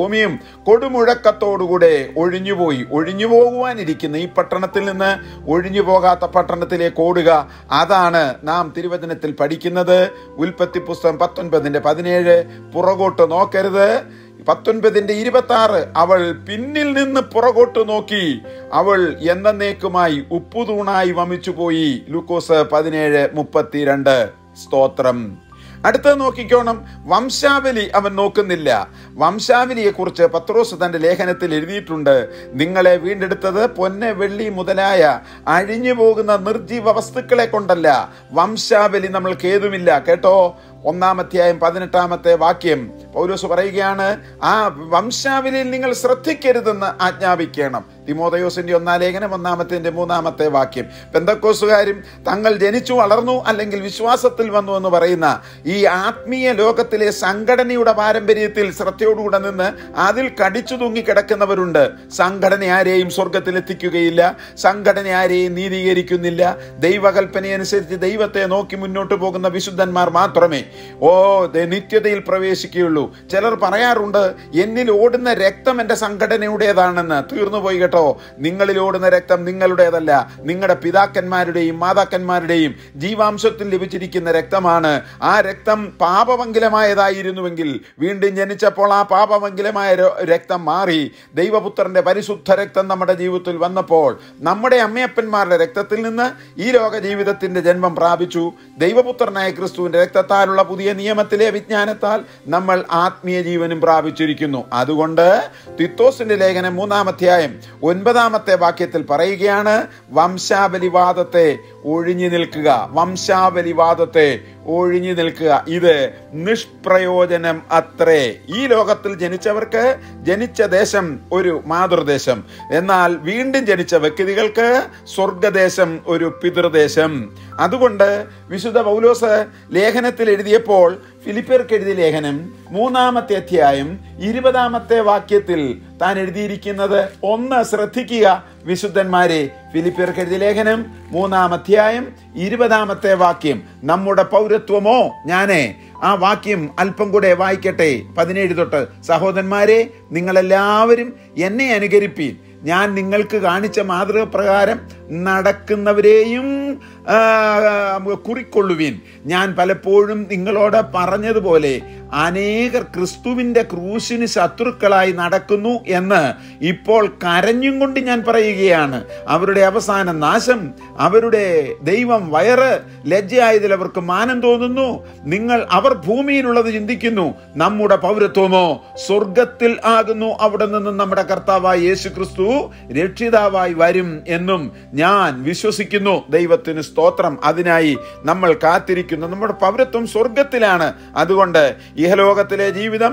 ഭൂമിയും കൊടുമുഴക്കത്തോടുകൂടെ ഒഴിഞ്ഞുപോയി ഒഴിഞ്ഞു പോകുവാനിരിക്കുന്ന ഈ പട്ടണത്തിൽ നിന്ന് ഒഴിഞ്ഞു പോകാത്ത പട്ടണത്തിലേക്ക് ഓടുക അതാണ് നാം തിരുവചനത്തിൽ പഠിക്കുന്നത് ഉൽപ്പത്തി പുസ്തകം പത്തൊൻപതിന്റെ പതിനേഴ് പുറകോട്ട് നോക്കരുത് പത്തൊൻപതിന്റെ ഇരുപത്തി ആറ് അവൾ പിന്നിൽ നിന്ന് പുറകോട്ട് നോക്കി അവൾ എന്നേക്കുമായി ഉപ്പുതൂണായി വമിച്ചുപോയി ലൂക്കോസ് പതിനേഴ് മുപ്പത്തിരണ്ട് സ്തോത്രം അടുത്തത് നോക്കിക്കോണം വംശാവലി അവൻ നോക്കുന്നില്ല വംശാവലിയെ കുറിച്ച് പത്രോസ് തന്റെ ലേഖനത്തിൽ എഴുതിയിട്ടുണ്ട് നിങ്ങളെ വീണ്ടെടുത്തത് പൊന്ന് വെള്ളി മുതലായ അഴിഞ്ഞു പോകുന്ന നിർജീവ വസ്തുക്കളെ കൊണ്ടല്ല വംശാവലി നമ്മൾക്ക് ഏതുമില്ല കേട്ടോ ഒന്നാമധ്യായം പതിനെട്ടാമത്തെ വാക്യം പൗലോസ് പറയുകയാണ് ആ വംശാവലിയിൽ നിങ്ങൾ ശ്രദ്ധിക്കരുതെന്ന് ആജ്ഞാപിക്കണം തിമോദയോസിന്റെ ഒന്നാം ലേഖനം ഒന്നാമത്തിന്റെ മൂന്നാമത്തെ വാക്യം പെന്തക്കോസുകാരും തങ്ങൾ ജനിച്ചു വളർന്നു അല്ലെങ്കിൽ വിശ്വാസത്തിൽ വന്നു എന്ന് പറയുന്ന ഈ ആത്മീയ ലോകത്തിലെ സംഘടനയുടെ പാരമ്പര്യത്തിൽ ശ്രദ്ധയോടുകൂടെ നിന്ന് അതിൽ കടിച്ചു തൂങ്ങി കിടക്കുന്നവരുണ്ട് സംഘടന ആരെയും സ്വർഗത്തിൽ എത്തിക്കുകയില്ല സംഘടന ആരെയും നീതീകരിക്കുന്നില്ല ദൈവകൽപ്പനയനുസരിച്ച് ദൈവത്തെ നോക്കി മുന്നോട്ട് പോകുന്ന വിശുദ്ധന്മാർ മാത്രമേ ഓ ദേ നിത്യതയിൽ പ്രവേശിക്കുകയുള്ളൂ ചിലർ പറയാറുണ്ട് എന്നിൽ ഓടുന്ന രക്തം എൻ്റെ സംഘടനയുടേതാണെന്ന് തീർന്നു പോയി കേട്ടോ നിങ്ങളിൽ ഓടുന്ന രക്തം നിങ്ങളുടേതല്ല നിങ്ങളുടെ പിതാക്കന്മാരുടെയും മാതാക്കന്മാരുടെയും ജീവാംശത്തിൽ ലഭിച്ചിരിക്കുന്ന രക്തമാണ് ആ രക്തം പാപമംഗലമായതായിരുന്നുവെങ്കിൽ വീണ്ടും ജനിച്ചപ്പോൾ ആ പാപമംഗലമായ ര- രക്തം മാറി ദൈവപുത്രന്റെ പരിശുദ്ധ രക്തം നമ്മുടെ ജീവിതത്തിൽ വന്നപ്പോൾ നമ്മുടെ അമ്മയപ്പന്മാരുടെ രക്തത്തിൽ നിന്ന് ഈ ലോക ജീവിതത്തിന്റെ ജന്മം പ്രാപിച്ചു ദൈവപുത്രനായ ക്രിസ്തുവിന്റെ രക്തത്താലുള്ള പുതിയ നിയമത്തിലെ വിജ്ഞാനത്താൽ നമ്മൾ ആത്മീയ ജീവനും പ്രാപിച്ചിരിക്കുന്നു അതുകൊണ്ട് തിത്തോസിന്റെ ലേഖനം മൂന്നാമധ്യായം ഒൻപതാമത്തെ വാക്യത്തിൽ പറയുകയാണ് വംശാബലിവാദത്തെ ഒഴിഞ്ഞു നിൽക്കുക വംശാബലിവാദത്തെ ഒഴിഞ്ഞു നിൽക്കുക ഇത് നിഷ്പ്രയോജനം അത്രേ ഈ ലോകത്തിൽ ജനിച്ചവർക്ക് ജനിച്ച ദേശം ഒരു മാതൃദേശം എന്നാൽ വീണ്ടും ജനിച്ച വ്യക്തികൾക്ക് സ്വർഗദേശം ഒരു പിതൃദേശം അതുകൊണ്ട് വിശുദ്ധ പൗലോസ് ലേഖനത്തിൽ എഴുതിയപ്പോൾ ഫിലിപ്പിയർക്ക് എഴുതിയ ലേഖനം മൂന്നാമത്തെ അധ്യായം ഇരുപതാമത്തെ വാക്യത്തിൽ താൻ എഴുതിയിരിക്കുന്നത് ഒന്ന് ശ്രദ്ധിക്കുക വിശുദ്ധന്മാരെ ഫിലിപ്പിയർക്ക് എഴുതിയ ലേഖനം മൂന്നാം അധ്യായം ഇരുപതാമത്തെ വാക്യം നമ്മുടെ പൗരത്വമോ ഞാനേ ആ വാക്യം അല്പം കൂടെ വായിക്കട്ടെ പതിനേഴ് തൊട്ട് സഹോദരന്മാരെ നിങ്ങളെല്ലാവരും എന്നെ അനുകരിപ്പീൻ ഞാൻ നിങ്ങൾക്ക് കാണിച്ച മാതൃക പ്രകാരം നടക്കുന്നവരെയും ആ, കുറിക്കൊള്ളുവിൻ ഞാൻ പലപ്പോഴും നിങ്ങളോട് പറഞ്ഞതുപോലെ അനേകർ ക്രിസ്തുവിന്റെ ക്രൂശിന് ശത്രുക്കളായി നടക്കുന്നു എന്ന് ഇപ്പോൾ കരഞ്ഞും കൊണ്ട് ഞാൻ പറയുകയാണ് അവരുടെ അവസാന നാശം അവരുടെ ദൈവം വയറ് ലജ്ജയായതിൽ അവർക്ക് മാനം തോന്നുന്നു നിങ്ങൾ അവർ ഭൂമിയിലുള്ളത് ചിന്തിക്കുന്നു നമ്മുടെ പൗരത്വമോ സ്വർഗത്തിൽ ആകുന്നു അവിടെ നിന്ന് നമ്മുടെ കർത്താവായ യേശു ക്രിസ്തു രക്ഷിതാവായി വരും എന്നും ഞാൻ വിശ്വസിക്കുന്നു ദൈവത്തിന് സ്തോത്രം അതിനായി നമ്മൾ കാത്തിരിക്കുന്നു നമ്മുടെ പൗരത്വം സ്വർഗത്തിലാണ് അതുകൊണ്ട് ഇഹലോകത്തിലെ ജീവിതം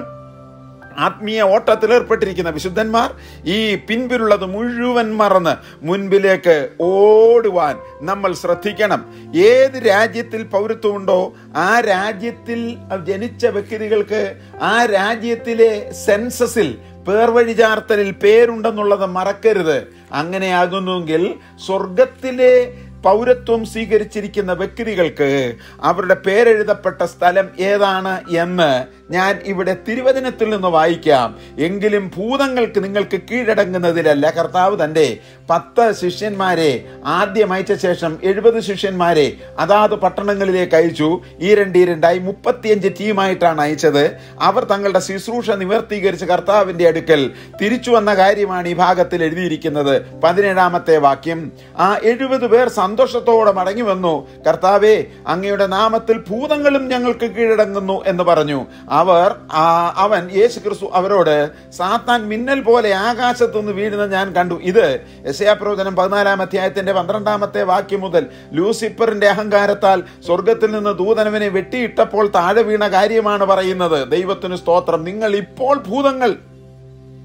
ആത്മീയ ഓട്ടത്തിൽ ഏർപ്പെട്ടിരിക്കുന്ന വിശുദ്ധന്മാർ ഈ പിൻപിലുള്ളത് മുഴുവൻ മറന്ന് മുൻപിലേക്ക് ഓടുവാൻ നമ്മൾ ശ്രദ്ധിക്കണം ഏത് രാജ്യത്തിൽ പൗരത്വമുണ്ടോ ആ രാജ്യത്തിൽ ജനിച്ച വ്യക്തികൾക്ക് ആ രാജ്യത്തിലെ സെൻസസിൽ പേർവഴി ചാർത്തലിൽ പേരുണ്ടെന്നുള്ളത് മറക്കരുത് അങ്ങനെയാകുന്നുവെങ്കിൽ സ്വർഗത്തിലെ പൗരത്വം സ്വീകരിച്ചിരിക്കുന്ന വ്യക്തികൾക്ക് അവരുടെ പേരെഴുതപ്പെട്ട സ്ഥലം ഏതാണ് എന്ന് ഞാൻ ഇവിടെ തിരുവചനത്തിൽ നിന്ന് വായിക്കാം എങ്കിലും ഭൂതങ്ങൾക്ക് നിങ്ങൾക്ക് കീഴടങ്ങുന്നതിലല്ല കർത്താവ് തന്റെ പത്ത് ശിഷ്യന്മാരെ ആദ്യം അയച്ച ശേഷം എഴുപത് ശിഷ്യന്മാരെ അതാത് പട്ടണങ്ങളിലേക്ക് അയച്ചു ഈ രണ്ട് ഈ രണ്ടായി മുപ്പത്തിയഞ്ച് ടീമായിട്ടാണ് അയച്ചത് അവർ തങ്ങളുടെ ശുശ്രൂഷ നിവർത്തീകരിച്ച് കർത്താവിന്റെ അടുക്കൽ തിരിച്ചു വന്ന കാര്യമാണ് ഈ ഭാഗത്തിൽ എഴുതിയിരിക്കുന്നത് പതിനേഴാമത്തെ വാക്യം ആ എഴുപത് പേർ സന്തോഷത്തോടെ മടങ്ങി വന്നു കർത്താവേ അങ്ങയുടെ നാമത്തിൽ ഭൂതങ്ങളും ഞങ്ങൾക്ക് കീഴടങ്ങുന്നു എന്ന് പറഞ്ഞു അവർ ആ, അവൻ യേശു ക്രിസ്തു അവരോട് സാത്താൻ മിന്നൽ പോലെ ആകാശത്തുനിന്ന് വീഴുന്ന ഞാൻ കണ്ടു ഇത് യശയാപ്രവചനം പതിനാലാം അധ്യായത്തിന്റെ പന്ത്രണ്ടാമത്തെ വാക്യം മുതൽ ലൂസിഫറിന്റെ അഹങ്കാരത്താൽ സ്വർഗത്തിൽ നിന്ന് ദൂതനവനെ വെട്ടിയിട്ടപ്പോൾ താഴെ വീണ കാര്യമാണ് പറയുന്നത് ദൈവത്തിന് സ്തോത്രം നിങ്ങൾ ഇപ്പോൾ ഭൂതങ്ങൾ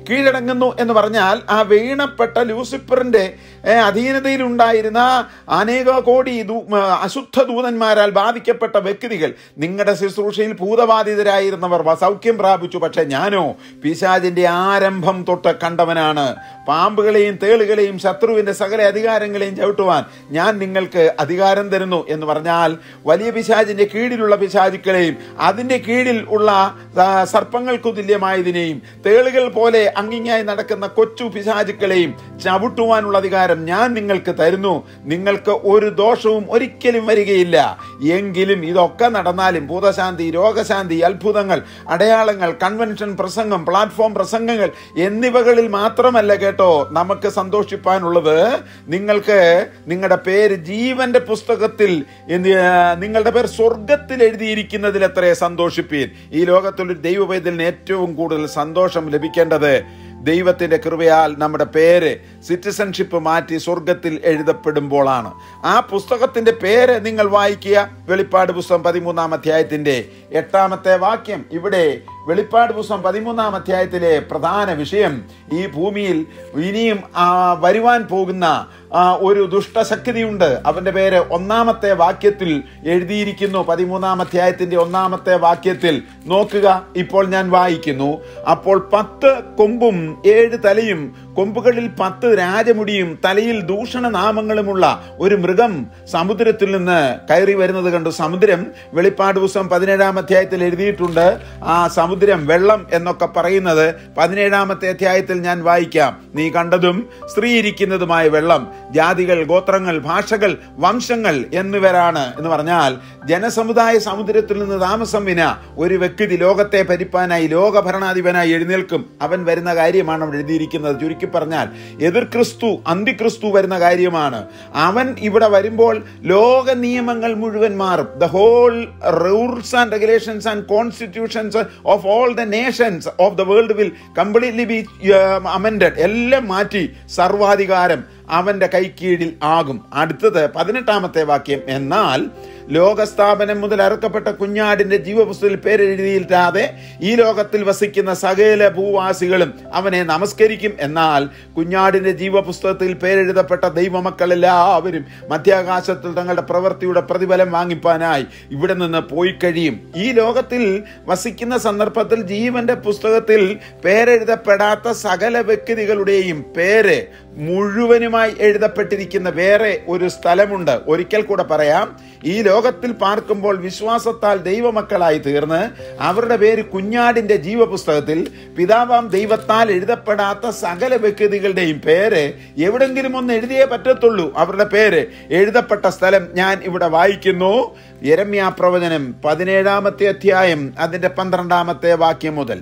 കീഴടങ്ങുന്നു എന്ന് പറഞ്ഞാൽ ആ വീണപ്പെട്ട ലൂസിഫറിന്റെ ഏ, അധീനതയിലുണ്ടായിരുന്ന അനേക കോടി ദൂ- ആ, അശുദ്ധ ദൂതന്മാരാൽ ബാധിക്കപ്പെട്ട വ്യക്തികൾ നിങ്ങളുടെ ശുശ്രൂഷയിൽ ഭൂതബാധിതരായിരുന്നവർ വ- സൗഖ്യം പ്രാപിച്ചു പക്ഷെ ഞാനോ പിശാചിന്റെ ആരംഭം തൊട്ട് കണ്ടവനാണ് പാമ്പുകളെയും തേളുകളെയും ശത്രുവിന്റെ സകല അധികാരങ്ങളെയും ചവിട്ടുവാൻ ഞാൻ നിങ്ങൾക്ക് അധികാരം തരുന്നു എന്ന് പറഞ്ഞാൽ വലിയ പിശാചിന്റെ കീഴിലുള്ള പിശാചുക്കളെയും അതിന്റെ കീഴിൽ ഉള്ള ആ, സർപ്പങ്ങൾക്കു തുല്യമായതിനെയും തേളുകൾ പോലെ അങ്ങിങ്ങായി നടക്കുന്ന കൊച്ചു പിശാചുക്കളെയും ചവിട്ടുവാനുള്ള അധികാരം ഞാൻ നിങ്ങൾക്ക് തരുന്നു നിങ്ങൾക്ക് ഒരു ദോഷവും ഒരിക്കലും വരികയില്ല എങ്കിലും ഇതൊക്കെ നടന്നാലും ഭൂതശാന്തി രോഗശാന്തി അത്ഭുതങ്ങൾ അടയാളങ്ങൾ കൺവെൻഷൻ പ്രസംഗം പ്ലാറ്റ്ഫോം പ്രസംഗങ്ങൾ എന്നിവകളിൽ മാത്രമല്ല കേട്ടോ നമുക്ക് സന്തോഷിപ്പാനുള്ളത് നിങ്ങൾക്ക് നിങ്ങളുടെ പേര് ജീവന്റെ പുസ്തകത്തിൽ എന്ത്, ആ, നിങ്ങളുടെ പേർ സ്വർഗത്തിൽ എഴുതിയിരിക്കുന്നതിൽ എത്ര സന്തോഷിപ്പീൻ ഈ ലോകത്തിൽ ഒരു ദൈവവേദലിന് ഏറ്റവും കൂടുതൽ സന്തോഷം ലഭിക്കേണ്ടത് ദൈവത്തിന്റെ കൃപയാൽ നമ്മുടെ പേര് സിറ്റിസൺഷിപ്പ് മാറ്റി സ്വർഗത്തിൽ എഴുതപ്പെടുമ്പോഴാണ് ആ പുസ്തകത്തിന്റെ പേര് നിങ്ങൾ വായിക്കുക വെളിപ്പാട് പുസ്തകം പതിമൂന്നാം അധ്യായത്തിന്റെ എട്ടാമത്തെ വാക്യം ഇവിടെ വെളിപ്പാട് പുസ്തകം പതിമൂന്നാം അധ്യായത്തിലെ പ്രധാന വിഷയം ഈ ഭൂമിയിൽ ഇനിയും ആ, വരുവാൻ പോകുന്ന ആ, ഒരു ദുഷ്ടശക്തിയുണ്ട് അവന്റെ പേര് ഒന്നാമത്തെ വാക്യത്തിൽ എഴുതിയിരിക്കുന്നു പതിമൂന്നാം അധ്യായത്തിന്റെ ഒന്നാമത്തെ വാക്യത്തിൽ നോക്കുക ഇപ്പോൾ ഞാൻ വായിക്കുന്നു അപ്പോൾ പത്ത് കൊമ്പും ഏഴ് തലയും കൊമ്പുകളിൽ പത്ത് രാജമുടിയും തലയിൽ ദൂഷണ നാമങ്ങളുമുള്ള ഒരു മൃഗം സമുദ്രത്തിൽ നിന്ന് കയറി വരുന്നത് കണ്ടു സമുദ്രം വെളിപ്പാട് പുസ്തകം പതിനേഴാം അധ്യായത്തിൽ എഴുതിയിട്ടുണ്ട് ആ സമുദ്രം വെള്ളം എന്നൊക്കെ പറയുന്നത് പതിനേഴാമത്തെ അധ്യായത്തിൽ ഞാൻ വായിക്കാം നീ കണ്ടതും സ്ത്രീ ഇരിക്കുന്നതുമായ വെള്ളം ജാതികൾ ഗോത്രങ്ങൾ ഭാഷകൾ വംശങ്ങൾ എന്നിവരാണ് എന്ന് പറഞ്ഞാൽ ജനസമുദായ സമുദ്രത്തിൽ നിന്ന് താമസം വിന ഒരു വ്യക്തി ലോകത്തെ ഭരിപ്പാനായി ലോക ഭരണാധിപനായി എഴുന്നേൽക്കും അവൻ വരുന്ന കാര്യമാണ് അവിടെ എഴുതിയിരിക്കുന്നത് ചുരുക്കി പറഞ്ഞാൽ എതിർ ക്രിസ്തു അന്തിക്രിസ്തു വരുന്ന കാര്യമാണ് അവൻ ഇവിടെ വരുമ്പോൾ ലോക നിയമങ്ങൾ മുഴുവൻ മാറും the whole rules and regulations and constitutions of all the nations of the world will completely be amended എല്ലാം മാറ്റി സർവാധികാരം അവന്റെ കൈക്കീഴിൽ ആകും അടുത്തത് പതിനെട്ടാമത്തെ വാക്യം എന്നാൽ ലോകസ്ഥാപനം മുതൽ അറുക്കപ്പെട്ട കുഞ്ഞാടിന്റെ ജീവപുസ്തകത്തിൽ പേരെഴുതിയില്ലാതെ ഈ ലോകത്തിൽ വസിക്കുന്ന സകല ഭൂവാസികളും അവനെ നമസ്കരിക്കും എന്നാൽ കുഞ്ഞാടിന്റെ ജീവപുസ്തകത്തിൽ പേരെഴുതപ്പെട്ട ദൈവമക്കളെല്ലാവരും മധ്യാകാശത്തിൽ തങ്ങളുടെ പ്രവൃത്തിയുടെ പ്രതിഫലം വാങ്ങിപ്പാനായി ഇവിടെ നിന്ന് പോയി കഴിയും ഈ ലോകത്തിൽ വസിക്കുന്ന സന്ദർഭത്തിൽ ജീവന്റെ പുസ്തകത്തിൽ പേരെഴുതപ്പെടാത്ത സകല വ്യക്തികളുടെയും പേര് മുഴുവനുമായി എഴുതപ്പെട്ടിരിക്കുന്ന വേറെ ഒരു സ്ഥലമുണ്ട് ഒരിക്കൽ കൂടെ പറയാം ഈ ലോകത്തിൽ പാർക്കുമ്പോൾ വിശ്വാസത്താൽ ദൈവമക്കളായി തീർന്ന് അവരുടെ പേര് കുഞ്ഞാടിന്റെ ജീവപുസ്തകത്തിൽ പിതാവാം ദൈവത്താൽ എഴുതപ്പെടാത്ത സകല വ്യക്തികളുടെയും പേര് എവിടെങ്കിലും ഒന്ന് എഴുതിയേ പറ്റത്തുള്ളൂ അവരുടെ പേര് എഴുതപ്പെട്ട സ്ഥലം ഞാൻ ഇവിടെ വായിക്കുന്നു യരമ്യാ പ്രവചനം പതിനേഴാമത്തെ അധ്യായം അതിന്റെ പന്ത്രണ്ടാമത്തെ വാക്യം മുതൽ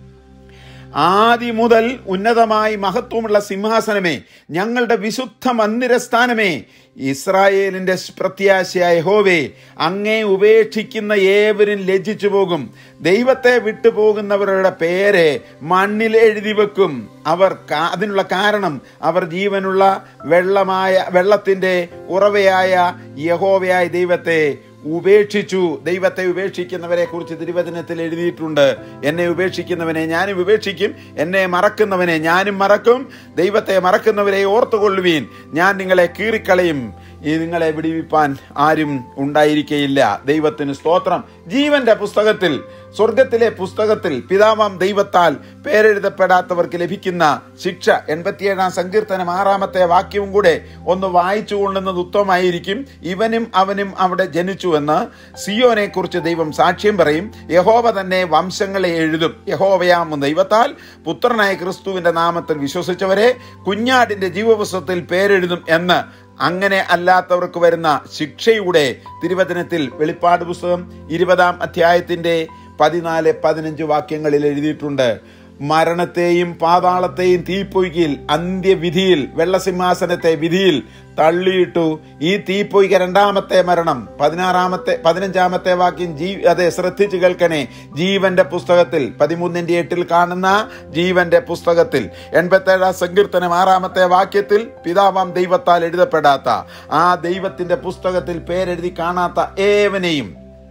ആദി മുതൽ ഉന്നതമായി മഹത്വമുള്ള സിംഹാസനമേ ഞങ്ങളുടെ വിശുദ്ധ മന്ദിരസ്ഥാനമേ ഇസ്രായേലിന്റെ പ്രത്യാശയായ ഹോവേ അങ്ങേ ഉപേക്ഷിക്കുന്ന ഏവരും ലജ്ജിച്ചു പോകും ദൈവത്തെ വിട്ടുപോകുന്നവരുടെ പേര് മണ്ണിൽ എഴുതി വെക്കും അവർ കാ- അതിനുള്ള കാരണം അവർ ജീവനുള്ള വെള്ളമായ വെള്ളത്തിന്റെ ഉറവയായ യഹോവയായ ദൈവത്തെ ഉപേക്ഷിച്ചു ദൈവത്തെ ഉപേക്ഷിക്കുന്നവരെ കുറിച്ച് തിരുവചനത്തിൽ എഴുതിയിട്ടുണ്ട് എന്നെ ഉപേക്ഷിക്കുന്നവനെ ഞാനും ഉപേക്ഷിക്കും എന്നെ മറക്കുന്നവനെ ഞാനും മറക്കും ദൈവത്തെ മറക്കുന്നവരെ ഓർത്തുകൊള്ളുവീൻ ഞാൻ നിങ്ങളെ കീറിക്കളയും ഈ നിങ്ങളെ വിടിവിപ്പാൻ ആരും ഉണ്ടായിരിക്കയില്ല ദൈവത്തിന് സ്തോത്രം ജീവന്റെ പുസ്തകത്തിൽ സ്വർഗത്തിലെ പുസ്തകത്തിൽ പിതാവാം ദൈവത്താൽ പേരെഴുതപ്പെടാത്തവർക്ക് ലഭിക്കുന്ന ശിക്ഷ എൺപത്തിയേഴാം സങ്കീർത്തനം ആറാമത്തെ വാക്യവും കൂടെ ഒന്ന് വായിച്ചു കൊള്ളുന്നത് ഉത്തമമായിരിക്കും ഇവനും അവനും അവിടെ ജനിച്ചുവെന്ന് സിയോനെ കുറിച്ച് ദൈവം സാക്ഷ്യം പറയും യഹോവ തന്നെ വംശങ്ങളെ എഴുതും യഹോവയാം ദൈവത്താൽ പുത്രനായ ക്രിസ്തുവിന്റെ നാമത്തിൽ വിശ്വസിച്ചവരെ കുഞ്ഞാടിന്റെ ജീവപുസ്തകത്തിൽ പേരെഴുതും എന്ന് അങ്ങനെ അല്ലാത്തവർക്ക് വരുന്ന ശിക്ഷയുടെ തിരുവചനത്തിൽ വെളിപ്പാട് പുസ്തകം ഇരുപതാം അധ്യായത്തിന്റെ പതിനാല് പതിനഞ്ച് വാക്യങ്ങളിൽ എഴുതിയിട്ടുണ്ട് മരണത്തെയും പാതാളത്തെയും തീപ്പൊയ്കയിൽ അന്ത്യവിധിയിൽ വെള്ളസിംഹാസനത്തെ വിധിയിൽ തള്ളിയിട്ടു ഈ തീപ്പൊയ്ക രണ്ടാമത്തെ മരണം പതിനാറാമത്തെ പതിനഞ്ചാമത്തെ വാക്യം ജീ അതെ ശ്രദ്ധിച്ചു കേൾക്കണേ ജീവന്റെ പുസ്തകത്തിൽ പതിമൂന്നിന്റെ എട്ടിൽ കാണുന്ന ജീവന്റെ പുസ്തകത്തിൽ എൺപത്തേഴാം സങ്കീർത്തനം ആറാമത്തെ വാക്യത്തിൽ പിതാവാം ദൈവത്താൽ എഴുതപ്പെടാത്ത ആ ദൈവത്തിന്റെ പുസ്തകത്തിൽ പേരെഴുതി കാണാത്ത ഏവനെയും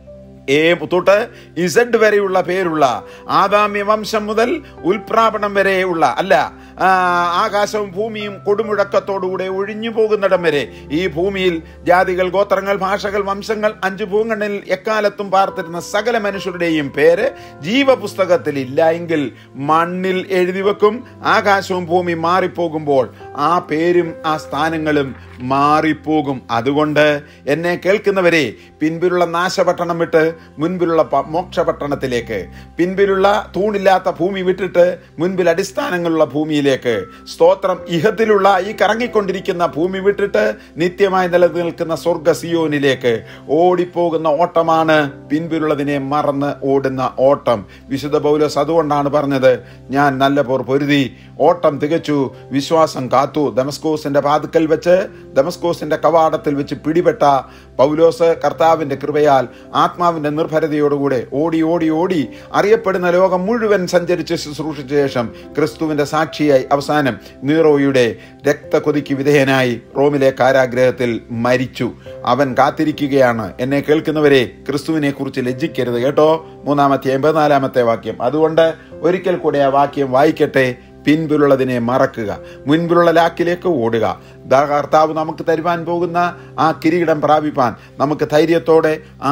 എ തൊട്ട് ഇസഡ് വരെയുള്ള പേരുള്ള ആദാമ്യ വംശം മുതൽ ഉൽപ്രാപണം വരെയുള്ള അല്ല ആ, ആകാശവും ഭൂമിയും കൊടുമുഴക്കത്തോടുകൂടെ ഒഴിഞ്ഞു പോകുന്നിടം വരെ ഈ ഭൂമിയിൽ ജാതികൾ ഗോത്രങ്ങൾ ഭാഷകൾ വംശങ്ങൾ അഞ്ചു ഭൂങ്ങണ്ണിൽ എക്കാലത്തും പാർത്തിരുന്ന സകല മനുഷ്യരുടെയും പേര് ജീവപുസ്തകത്തിൽ ഇല്ല എങ്കിൽ മണ്ണിൽ എഴുതി വെക്കും ആകാശവും ഭൂമി മാറിപ്പോകുമ്പോൾ ആ പേരും ആ സ്ഥാനങ്ങളും മാറിപ്പോകും അതുകൊണ്ട് എന്നെ കേൾക്കുന്നവരെ പിൻപിലുള്ള നാശപട്ടണം വിട്ട് മുൻപിലുള്ള പ- മോക്ഷപട്ടണത്തിലേക്ക് പിൻപിലുള്ള തൂണില്ലാത്ത ഭൂമി വിട്ടിട്ട് മുൻപിൽ അടിസ്ഥാനങ്ങളുള്ള ഭൂമിയിലേക്ക് സ്തോത്രം ഇഹത്തിലുള്ള ഈ കറങ്ങിക്കൊണ്ടിരിക്കുന്ന ഭൂമി വിട്ടിട്ട് നിത്യമായി നിലനിൽക്കുന്ന സ്വർഗ സിയോനിലേക്ക് ഓടിപ്പോകുന്ന ഓട്ടമാണ് പിൻപിലുള്ളതിനെ മറന്ന് ഓടുന്ന ഓട്ടം വിശുദ്ധ പൗലോസ് അതുകൊണ്ടാണ് പറഞ്ഞത് ഞാൻ നല്ല പോർ പൊരുതി ഓട്ടം തികച്ചു വിശ്വാസം കാത്തു ദമസ്കോസിന്റെ പാതുക്കൽ വെച്ച് ദമസ്കോസിന്റെ കവാടത്തിൽ വെച്ച് പിടിപെട്ട പൗലോസ് കർത്താവിന്റെ കൃപയാൽ ആത്മാവിന്റെ നിർഭരതയോടുകൂടെ ഓടി ഓടി ഓടി അറിയപ്പെടുന്ന ലോകം മുഴുവൻ സഞ്ചരിച്ച് ശുശ്രൂഷിച്ച ശേഷം ക്രിസ്തുവിന്റെ സാക്ഷിയായി അവസാനം നീറോയുടെ രക്തകൊതിക്ക് വിധേയനായി റോമിലെ കാരാഗ്രഹത്തിൽ മരിച്ചു അവൻ കാത്തിരിക്കുകയാണ് എന്നെ കേൾക്കുന്നവരെ ക്രിസ്തുവിനെ കുറിച്ച് ലജ്ജിക്കരുത് കേട്ടോ മൂന്നാമത്തെ എൺപത്തിനാലാമത്തെ വാക്യം അതുകൊണ്ട് ഒരിക്കൽ കൂടെ ആ വാക്യം വായിക്കട്ടെ പിൻപിലുള്ളതിനെ മറക്കുക മുൻപിലുള്ള ലാക്കിലേക്ക് ഓടുക ദാ കർത്താവ് നമുക്ക് തരുവാൻ പോകുന്ന ആ കിരീടം പ്രാപിപ്പാൻ നമുക്ക് ധൈര്യത്തോടെ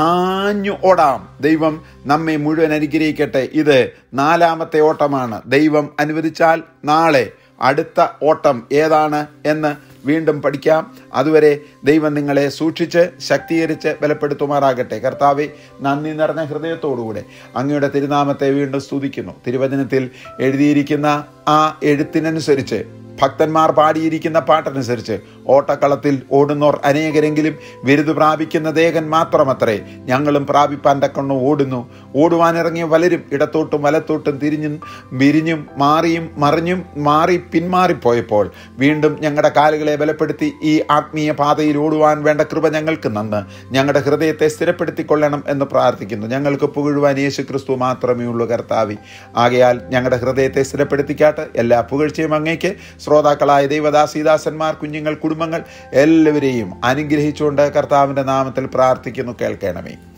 ആഞ്ഞു ഓടാം ദൈവം നമ്മെ മുഴുവൻ അനുഗ്രഹിക്കട്ടെ ഇത് നാലാമത്തെ ഓട്ടമാണ് ദൈവം അനുവദിച്ചാൽ നാളെ അടുത്ത ഓട്ടം ഏതാണ് എന്ന് വീണ്ടും പഠിക്കാം അതുവരെ ദൈവം നിങ്ങളെ സൂക്ഷിച്ച് ശക്തീകരിച്ച് ബലപ്പെടുത്തുമാറാകട്ടെ കർത്താവെ നന്ദി നിറഞ്ഞ ഹൃദയത്തോടുകൂടെ അങ്ങയുടെ തിരുനാമത്തെ വീണ്ടും സ്തുതിക്കുന്നു തിരുവചനത്തിൽ എഴുതിയിരിക്കുന്ന ആ എഴുത്തിനനുസരിച്ച് ഭക്തന്മാർ പാടിയിരിക്കുന്ന പാട്ടനുസരിച്ച് ഓട്ടക്കളത്തിൽ ഓടുന്നോർ അനേകരെങ്കിലും ബിരുദ് പ്രാപിക്കുന്ന ദേഹൻ മാത്രമത്രേ ഞങ്ങളും പ്രാപിപ്പാൻ തക്കണ്ണം ഓടുന്നു ഓടുവാനിറങ്ങിയ വലരും ഇടത്തോട്ടും വലത്തോട്ടും തിരിഞ്ഞും വിരിഞ്ഞും മാറിയും മറിഞ്ഞും മാറി പിന്മാറിപ്പോയപ്പോൾ വീണ്ടും ഞങ്ങളുടെ കാലുകളെ ബലപ്പെടുത്തി ഈ ആത്മീയ പാതയിൽ ഓടുവാൻ വേണ്ട കൃപ ഞങ്ങൾക്ക് നന്ന് ഞങ്ങളുടെ ഹൃദയത്തെ സ്ഥിരപ്പെടുത്തിക്കൊള്ളണം എന്ന് പ്രാർത്ഥിക്കുന്നു ഞങ്ങൾക്ക് പുകഴുവാൻ യേശു ക്രിസ്തു മാത്രമേ ഉള്ളൂ കർത്താവി ആകയാൽ ഞങ്ങളുടെ ഹൃദയത്തെ സ്ഥിരപ്പെടുത്തിക്കാട്ട് എല്ലാ പുകഴ്ചയും അങ്ങേക്ക് ശ്രോതാക്കളായ ദൈവദാസീദാസന്മാർ കുഞ്ഞുങ്ങൾ കുടുംബങ്ങൾ എല്ലാവരെയും അനുഗ്രഹിച്ചുകൊണ്ട് കർത്താവിൻ്റെ നാമത്തിൽ പ്രാർത്ഥിക്കുന്നു കേൾക്കണമേ